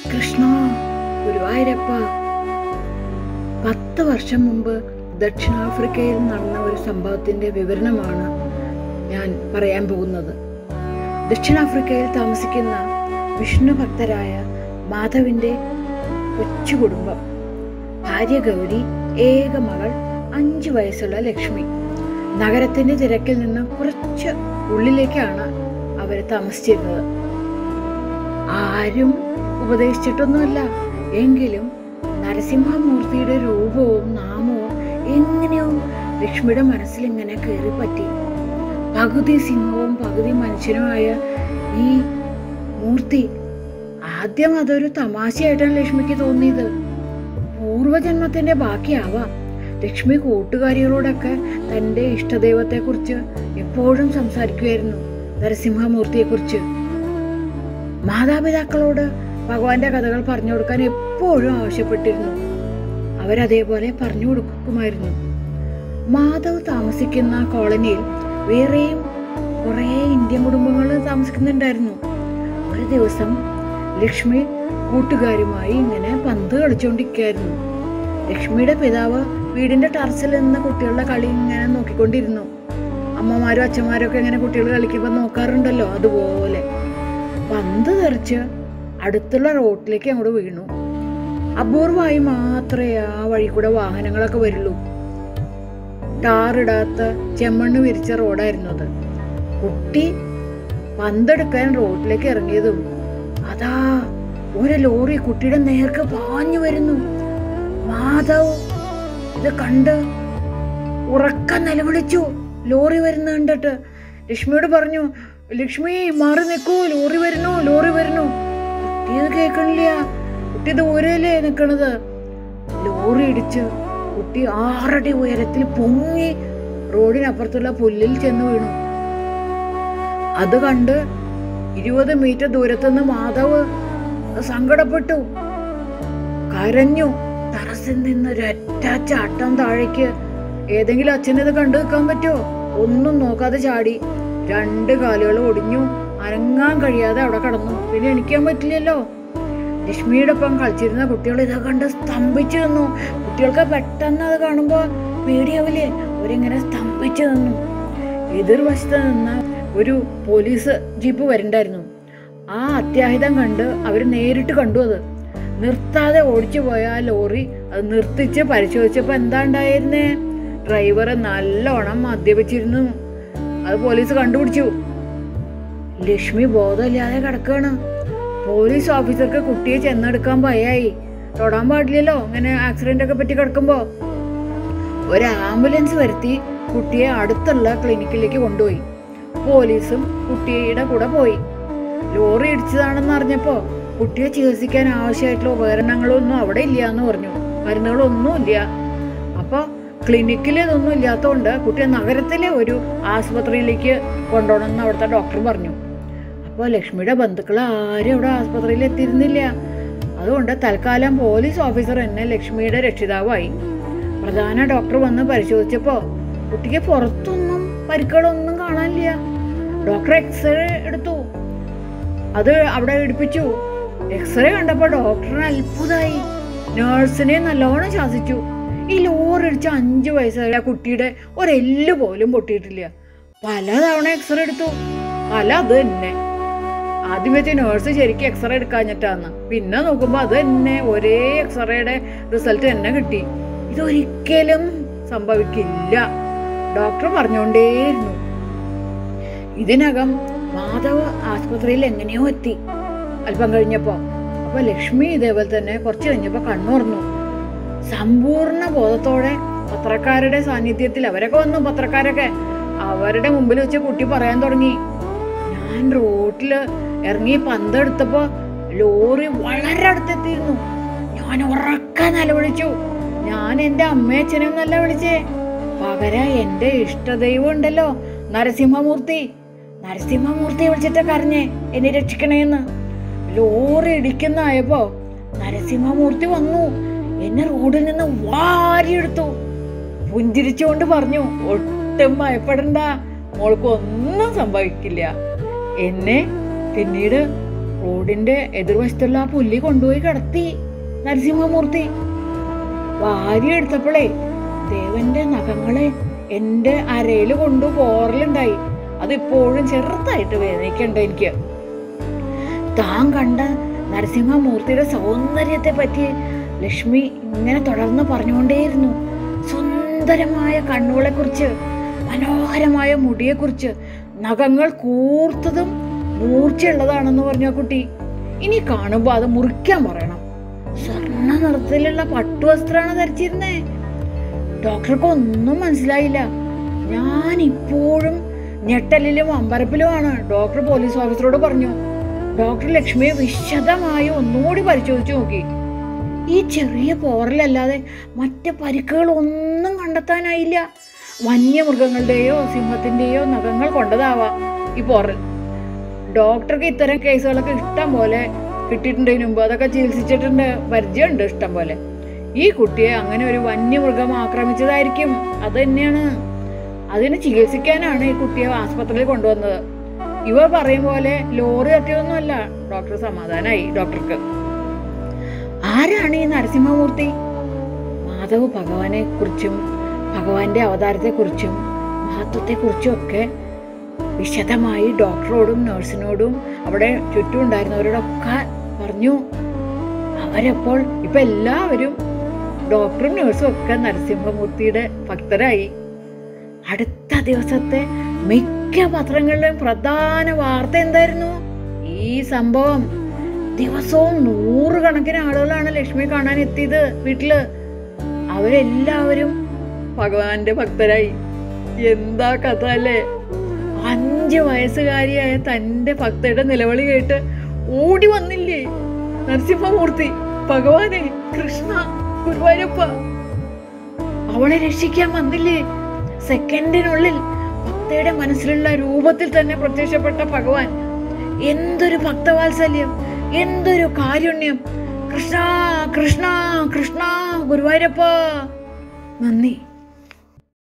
കൃഷ്ണ ഗുരുവായൂരപ്പ പത്ത് വർഷം മുമ്പ് ദക്ഷിണാഫ്രിക്കയിൽ നടന്ന ഒരു സംഭവത്തിന്റെ വിവരണമാണ് ഞാൻ പറയാൻ പോകുന്നത് ദക്ഷിണാഫ്രിക്കയിൽ താമസിക്കുന്ന വിഷ്ണു ഭക്തരായ മാധവിന്റെ കൊച്ചു കുടുംബം ഭാര്യ ഗൗരി ഏക മകൾ അഞ്ചു വയസ്സുള്ള ലക്ഷ്മി നഗരത്തിന്റെ തിരക്കിൽ നിന്ന് കുറച്ച് ഉള്ളിലേക്കാണ് അവർ താമസിച്ചിരുന്നത് ആരും ഉപദേശിച്ചിട്ടൊന്നുമല്ല എങ്കിലും നരസിംഹമൂർത്തിയുടെ രൂപവും നാമവും എങ്ങനെയോ ലക്ഷ്മിയുടെ മനസ്സിൽ ഇങ്ങനെ കയറി പറ്റി പകുതി സിംഹവും പകുതി മനുഷ്യനുമായ ഈ മൂർത്തി ആദ്യം അതൊരു തമാശയായിട്ടാണ് ലക്ഷ്മിക്ക് തോന്നിയത് പൂർവജന്മത്തിന്റെ ബാക്കിയാവാം ലക്ഷ്മി കൂട്ടുകാരികളോടൊക്കെ തൻ്റെ ഇഷ്ടദൈവത്തെക്കുറിച്ച് എപ്പോഴും സംസാരിക്കുമായിരുന്നു നരസിംഹമൂർത്തിയെക്കുറിച്ച് മാതാപിതാക്കളോട് ഭഗവാന്റെ കഥകൾ പറഞ്ഞു കൊടുക്കാൻ എപ്പോഴും ആവശ്യപ്പെട്ടിരുന്നു അവരതേപോലെ പറഞ്ഞു കൊടുക്കുമായിരുന്നു മാധവ് താമസിക്കുന്ന കോളനിയിൽ വേറെയും കുറേ ഇന്ത്യൻ കുടുംബങ്ങൾ താമസിക്കുന്നുണ്ടായിരുന്നു ഒരു ദിവസം ലക്ഷ്മി കൂട്ടുകാരുമായി ഇങ്ങനെ പന്ത് കളിച്ചുകൊണ്ടിരിക്കുകയായിരുന്നു ലക്ഷ്മിയുടെ പിതാവ് വീടിന്റെ ടെറസിൽ നിന്ന് കുട്ടികളുടെ കളി ഇങ്ങനെ നോക്കിക്കൊണ്ടിരുന്നു അമ്മമാരും അച്ഛന്മാരും ഒക്കെ ഇങ്ങനെ കുട്ടികൾ കളിക്കുമ്പോൾ നോക്കാറുണ്ടല്ലോ അതുപോലെ പന്ത് തെറിച്ച് അടുത്തുള്ള റോഡിലേക്ക് അങ്ങോട്ട് വീണു അപൂർവമായി മാത്രമേ ആ വഴി കൂടെ വാഹനങ്ങളൊക്കെ വരുള്ളൂ ടാറിടാത്ത ചെമ്മണ്ണ് വിരിച്ച റോഡായിരുന്നു അത് കുട്ടി പന്തെടുക്കാൻ റോഡിലേക്ക് ഇറങ്ങിയതും അതാ ഒരു ലോറി കുട്ടിയുടെ നേർക്ക് പാഞ്ഞു വരുന്നു മാധവ് ഇത് കണ്ട് ഉറക്കം നിലവിളിച്ചു ലോറി വരുന്ന കണ്ടിട്ട് ലക്ഷ്മിയോട് പറഞ്ഞു ലക്ഷ്മി മാറി നിൽക്കൂ ലോറി വരുന്നു ലോറി വരുന്നു കുട്ടി ഇത് കേൾക്കണില്ല കുട്ടി ദൂരല്ലേ നിൽക്കണത് ലോറി ഇടിച്ച് കുട്ടി ആറടി ഉയരത്തിൽ പൊങ്ങി റോഡിനപ്പുറത്തുള്ള പുല്ലിൽ ചെന്ന് വീണു അത് കണ്ട് ഇരുപത് മീറ്റർ ദൂരത്തുനിന്ന് മാധവ് സങ്കടപ്പെട്ടു കരഞ്ഞു തറസിൽ നിന്ന് ഒരൊറ്റ ചാട്ടം താഴേക്ക് ഏതെങ്കിലും അച്ഛനത് കണ്ടു നിൽക്കാൻ പറ്റുമോ ഒന്നും നോക്കാതെ ചാടി രണ്ട് കാലുകൾ ഒടിഞ്ഞു അനങ്ങാൻ കഴിയാതെ അവിടെ കടന്നു പിന്നെ എണിക്കാൻ പറ്റില്ലല്ലോ ലക്ഷ്മിയുടെ ഒപ്പം കളിച്ചിരുന്ന കുട്ടികൾ ഇത് കണ്ട് സ്തംഭിച്ചു നിന്നു കുട്ടികൾക്ക് പെട്ടെന്ന് അത് കാണുമ്പോൾ പേടിയാവില്ലേ അവരിങ്ങനെ സ്തംഭിച്ചു നിന്നു എതിർവശത്ത് നിന്ന് ഒരു പോലീസ് ജീപ്പ് വരണ്ടായിരുന്നു ആ അത്യാഹിതം കണ്ട് അവർ നേരിട്ട് കണ്ടു അത് നിർത്താതെ ഓടിച്ചു പോയ ആ ലോറി അത് നിർത്തിച്ച് പരിശോധിച്ചപ്പോൾ എന്താ ഉണ്ടായിരുന്നേ ഡ്രൈവർ നല്ലോണം മദ്യപിച്ചിരുന്നു അത് പോലീസ് കണ്ടുപിടിച്ചു ലക്ഷ്മി ബോധമില്ലാതെ കിടക്കുകയാണ് പോലീസ് ഓഫീസർക്ക് കുട്ടിയെ ചെന്നെടുക്കാൻ ഭയായി തൊടാൻ പാടില്ലല്ലോ ഇങ്ങനെ ആക്സിഡന്റ് ഒക്കെ പറ്റി കിടക്കുമ്പോ ഒരു ആംബുലൻസ് വരുത്തി കുട്ടിയെ അടുത്തുള്ള ക്ലിനിക്കിലേക്ക് കൊണ്ടുപോയി പോലീസും കുട്ടിയുടെ കൂടെ പോയി ലോറി ഇടിച്ചതാണെന്ന് അറിഞ്ഞപ്പോ കുട്ടിയെ ചികിത്സിക്കാൻ ആവശ്യമായിട്ടുള്ള ഉപകരണങ്ങളൊന്നും അവിടെ ഇല്ല എന്ന് പറഞ്ഞു മരുന്നുകളൊന്നും ഇല്ല അപ്പൊ ക്ലിനിക്കിൽ ഇതൊന്നും ഇല്ലാത്തതുകൊണ്ട് കുട്ടിയെ നഗരത്തിലെ ഒരു ആസ്പത്രിയിലേക്ക് കൊണ്ടുപോകണമെന്ന് അവിടുത്തെ ഡോക്ടർ പറഞ്ഞു അപ്പോൾ ലക്ഷ്മിയുടെ ബന്ധുക്കൾ ആരും അവിടെ ആസ്പത്രിയിൽ എത്തിയിരുന്നില്ല അതുകൊണ്ട് തൽക്കാലം പോലീസ് ഓഫീസർ തന്നെ ലക്ഷ്മിയുടെ രക്ഷിതാവായി പ്രധാന ഡോക്ടർ വന്ന് പരിശോധിച്ചപ്പോൾ കുട്ടിക്ക് പുറത്തൊന്നും പരിക്കുകളൊന്നും കാണാനില്ല ഡോക്ടർ എക്സ്റേ എടുത്തു അത് അവിടെ എടുപ്പിച്ചു എക്സ്റേ കണ്ടപ്പോൾ ഡോക്ടറിന് അത്ഭുതമായി നേഴ്സിനെ നല്ലോണം ശാസിച്ചു ഈ ലോറിടിച്ച അഞ്ചു വയസ്സായ കുട്ടിയുടെ ഒരെല്ല് പോലും പൊട്ടിയിട്ടില്ല പലതവണ എക്സ്റേ എടുത്തു പല അത് തന്നെ ആദ്യം വെച്ച് നേഴ്സ് ശരിക്കും എക്സ്റേ എടുക്കാഞ്ഞിട്ടാന്ന് പിന്നെ നോക്കുമ്പോൾ അത് തന്നെ ഒരേ എക്സ്റേയുടെ റിസൾട്ട് തന്നെ കിട്ടി ഇതൊരിക്കലും സംഭവിക്കില്ല ഡോക്ടർ പറഞ്ഞുകൊണ്ടേയിരുന്നു ഇതിനകം മാധവ് ആസ്പത്രിയിൽ എങ്ങനെയോ എത്തി അല്പം കഴിഞ്ഞപ്പോ അപ്പൊ ലക്ഷ്മി ഇതേപോലെ തന്നെ കുറച്ച് കഴിഞ്ഞപ്പോ കണ്ണുറന്നു സമ്പൂർണ്ണ ബോധത്തോടെ പത്രക്കാരുടെ സാന്നിധ്യത്തിൽ അവരൊക്കെ വന്നു പത്രക്കാരൊക്കെ അവരുടെ മുമ്പിൽ വെച്ച് കുട്ടി പറയാൻ തുടങ്ങി ഞാൻ റോട്ടില് ഇറങ്ങി പന്തെടുത്തപ്പോ ലോറി വളരെ അടുത്തെത്തിയിരുന്നു ഞാൻ ഉറക്ക നിലവിളിച്ചു ഞാൻ എന്റെ അമ്മയച്ഛനും നല്ല വിളിച്ചേ പകരം എന്റെ ഇഷ്ടദൈവം ഉണ്ടല്ലോ നരസിംഹമൂർത്തി നരസിംഹമൂർത്തിയെ വിളിച്ചിട്ട് കരഞ്ഞേ എന്നെ രക്ഷിക്കണേന്ന് ലോറി ഇടിക്കുന്നതായപ്പോ നരസിംഹമൂർത്തി വന്നു എന്നെ റോഡിൽ നിന്ന് വാരിയെടുത്തു പുഞ്ചിരിച്ചുകൊണ്ട് പറഞ്ഞു ഒട്ടും ഭയപ്പെടണ്ട മോൾക്ക് ഒന്നും സംഭവിക്കില്ല എന്നെ പിന്നീട് റോഡിന്റെ എതിർവശത്തുള്ള ആ പുല്ലി കൊണ്ടുപോയി കിടത്തി നരസിംഹമൂർത്തി വാരി എടുത്തപ്പോഴേ ദേവന്റെ നഖങ്ങളെ എന്റെ അരയിൽ കൊണ്ടു പോറലുണ്ടായി അതിപ്പോഴും ചെറുതായിട്ട് വേദനിക്കണ്ട എനിക്ക് താൻ കണ്ട നരസിംഹമൂർത്തിയുടെ സൗന്ദര്യത്തെ പറ്റി ലക്ഷ്മി ഇങ്ങനെ തുടർന്ന് പറഞ്ഞുകൊണ്ടേയിരുന്നു സുന്ദരമായ കണ്ണുകളെക്കുറിച്ച് മനോഹരമായ മുടിയെക്കുറിച്ച് നഖങ്ങൾ കൂർത്തതും മൂർച്ചയുള്ളതാണെന്ന് പറഞ്ഞ ആ കുട്ടി ഇനി കാണുമ്പോൾ അത് മുറിക്കാൻ പറയണം സ്വർണ്ണ നിറത്തിലുള്ള പട്ടുവസ്ത്രമാണ് ധരിച്ചിരുന്നേ ഡോക്ടർക്ക് ഒന്നും മനസ്സിലായില്ല ഞാൻ ഇപ്പോഴും ഞെട്ടലിലും അമ്പരപ്പിലുമാണ് ഡോക്ടർ പോലീസ് ഓഫീസറോട് പറഞ്ഞു ഡോക്ടർ ലക്ഷ്മിയെ വിശദമായി ഒന്നുകൂടി പരിശോധിച്ചു നോക്കി ഈ ചെറിയ പോറലല്ലാതെ മറ്റ് പരിക്കുകൾ ഒന്നും കണ്ടെത്താനായില്ല വന്യമൃഗങ്ങളുടെയോ സിംഹത്തിന്റെയോ നഖങ്ങൾ കൊണ്ടതാവാം ഈ പോറൽ ഡോക്ടർക്ക് ഇത്തരം കേസുകളൊക്കെ ഇഷ്ടം പോലെ കിട്ടിയിട്ടുണ്ടതിന് മുമ്പ് അതൊക്കെ ചികിത്സിച്ചിട്ടുണ്ട് പരിചയമുണ്ട് ഇഷ്ടം പോലെ ഈ കുട്ടിയെ അങ്ങനെ ഒരു വന്യമൃഗം ആക്രമിച്ചതായിരിക്കും അത് തന്നെയാണ് അതിന് ചികിത്സിക്കാനാണ് ഈ കുട്ടിയെ ആസ്പത്രിയിൽ കൊണ്ടുവന്നത് ഇവ പറയും പോലെ ലോറി തട്ടിയൊന്നുമല്ല ഡോക്ടർ സമാധാനായി ഡോക്ടർക്ക് ആരാണ് ഈ നരസിംഹമൂർത്തി മാധവ് ഭഗവാനെ കുറിച്ചും ഭഗവാന്റെ അവതാരത്തെ കുറിച്ചും മഹത്വത്തെ കുറിച്ചും ഒക്കെ വിശദമായി ഡോക്ടറോടും നഴ്സിനോടും അവിടെ ചുറ്റും ഉണ്ടായിരുന്നവരോടൊക്കെ പറഞ്ഞു അവരപ്പോൾ ഇപ്പൊ എല്ലാവരും ഡോക്ടറും നഴ്സും ഒക്കെ നരസിംഹമൂർത്തിയുടെ ഭക്തരായി അടുത്ത ദിവസത്തെ മിക്ക പത്രങ്ങളിലെയും പ്രധാന വാർത്ത എന്തായിരുന്നു ഈ സംഭവം ദിവസവും നൂറുകണക്കിന് ആളുകളാണ് ലക്ഷ്മി കാണാൻ എത്തിയത് വീട്ടില് അവരെല്ലാവരും ഭഗവാന്റെ ഭക്തരായി എന്താ കഥ അല്ലേ അഞ്ച് വയസ്സുകാരിയായ തന്റെ ഭക്തയുടെ നിലവിളി കേട്ട് ഓടി വന്നില്ലേ നരസിംഹമൂർത്തി ഭഗവാനെ കൃഷ്ണ ഗുരുവായൂരപ്പ അവളെ രക്ഷിക്കാൻ വന്നില്ലേ സെക്കൻഡിനുള്ളിൽ ഭക്തയുടെ മനസ്സിലുള്ള രൂപത്തിൽ തന്നെ പ്രത്യക്ഷപ്പെട്ട ഭഗവാൻ എന്തൊരു ഭക്തവാത്സല്യം എന്തൊരു കാരുണ്യം കൃഷ്ണ കൃഷ്ണ കൃഷ്ണ ഗുരുവായൂരപ്പ നന്ദി